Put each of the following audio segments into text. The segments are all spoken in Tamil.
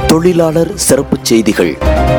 தொழிலாளர் சிறப்புச் செய்திகள்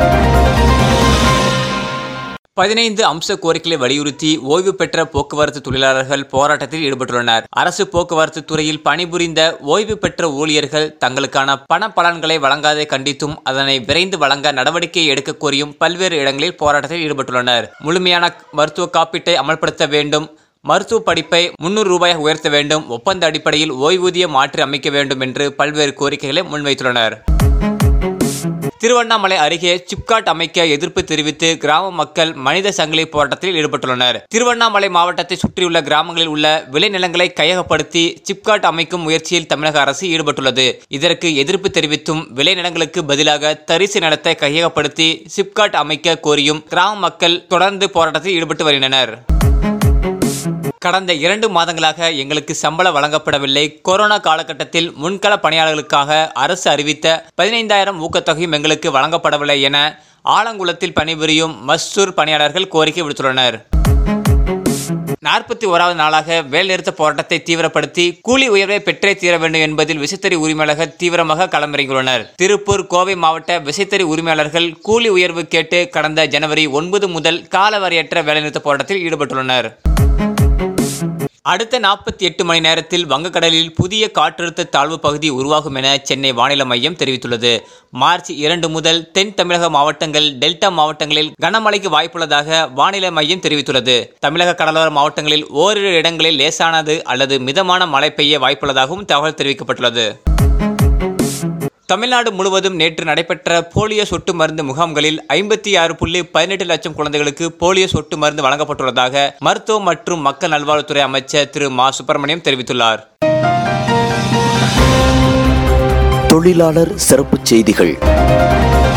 பதினைந்து அம்ச கோரிக்கைகளை வலியுறுத்தி ஓய்வு பெற்ற போக்குவரத்து தொழிலாளர்கள் போராட்டத்தில் ஈடுபட்டுள்ளனர் அரசு போக்குவரத்து துறையில் பணிபுரிந்த ஓய்வு பெற்ற ஊழியர்கள் தங்களுக்கான பண பலன்களை வழங்காதை கண்டித்தும் அதனை விரைந்து வழங்க நடவடிக்கை எடுக்க கோரியும் பல்வேறு இடங்களில் போராட்டத்தில் ஈடுபட்டுள்ளனர் முழுமையான மருத்துவ காப்பீட்டை அமல்படுத்த வேண்டும் மருத்துவ படிப்பை முன்னூறு ரூபாயாக உயர்த்த வேண்டும் ஒப்பந்த அடிப்படையில் ஓய்வூதியம் மாற்றி அமைக்க வேண்டும் என்று பல்வேறு கோரிக்கைகளை முன்வைத்துள்ளனர் திருவண்ணாமலை அருகே சிப்காட் அமைக்க எதிர்ப்பு தெரிவித்து கிராம மக்கள் மனித சங்கிலி போராட்டத்தில் ஈடுபட்டுள்ளனர் திருவண்ணாமலை மாவட்டத்தை சுற்றியுள்ள கிராமங்களில் உள்ள விளைநிலங்களை கையகப்படுத்தி சிப்காட் அமைக்கும் முயற்சியில் தமிழக அரசு ஈடுபட்டுள்ளது இதற்கு எதிர்ப்பு தெரிவித்தும் விளைநிலங்களுக்கு பதிலாக தரிசு நிலத்தை கையகப்படுத்தி சிப்காட் அமைக்க கோரியும் கிராம மக்கள் தொடர்ந்து போராட்டத்தில் ஈடுபட்டு வருகின்றனர் கடந்த இரண்டு மாதங்களாக எங்களுக்கு சம்பளம் வழங்கப்படவில்லை கொரோனா காலகட்டத்தில் முன்கள பணியாளர்களுக்காக அரசு அறிவித்த பதினைந்தாயிரம் ஊக்கத்தொகையும் எங்களுக்கு வழங்கப்படவில்லை என ஆலங்குளத்தில் பணிபுரியும் மஸ்தூர் பணியாளர்கள் கோரிக்கை விடுத்துள்ளனர் நாற்பத்தி ஓராவது நாளாக வேலைநிறுத்த போராட்டத்தை தீவிரப்படுத்தி கூலி உயர்வை பெற்றே தீர வேண்டும் என்பதில் விசைத்தறி உரிமையாளர்கள் தீவிரமாக களமிறங்கியுள்ளனர் திருப்பூர் கோவை மாவட்ட விசைத்தறி உரிமையாளர்கள் கூலி உயர்வு கேட்டு கடந்த ஜனவரி ஒன்பது முதல் காலவரையற்ற வேலைநிறுத்த போராட்டத்தில் ஈடுபட்டுள்ளனர் அடுத்த நாற்பத்தி எட்டு மணி நேரத்தில் வங்கக்கடலில் புதிய காற்றழுத்த தாழ்வு பகுதி உருவாகும் என சென்னை வானிலை மையம் தெரிவித்துள்ளது மார்ச் இரண்டு முதல் தென் தமிழக மாவட்டங்கள் டெல்டா மாவட்டங்களில் கனமழைக்கு வாய்ப்புள்ளதாக வானிலை மையம் தெரிவித்துள்ளது தமிழக கடலோர மாவட்டங்களில் ஓரிரு இடங்களில் லேசானது அல்லது மிதமான மழை பெய்ய வாய்ப்புள்ளதாகவும் தகவல் தெரிவிக்கப்பட்டுள்ளது தமிழ்நாடு முழுவதும் நேற்று நடைபெற்ற போலியோ சொட்டு மருந்து முகாம்களில் ஐம்பத்தி ஆறு புள்ளி பதினெட்டு லட்சம் குழந்தைகளுக்கு போலியோ சொட்டு மருந்து வழங்கப்பட்டுள்ளதாக மருத்துவ மற்றும் மக்கள் நல்வாழ்வுத்துறை அமைச்சர் திரு மா சுப்பிரமணியம் தெரிவித்துள்ளார் தொழிலாளர் சிறப்புச் செய்திகள்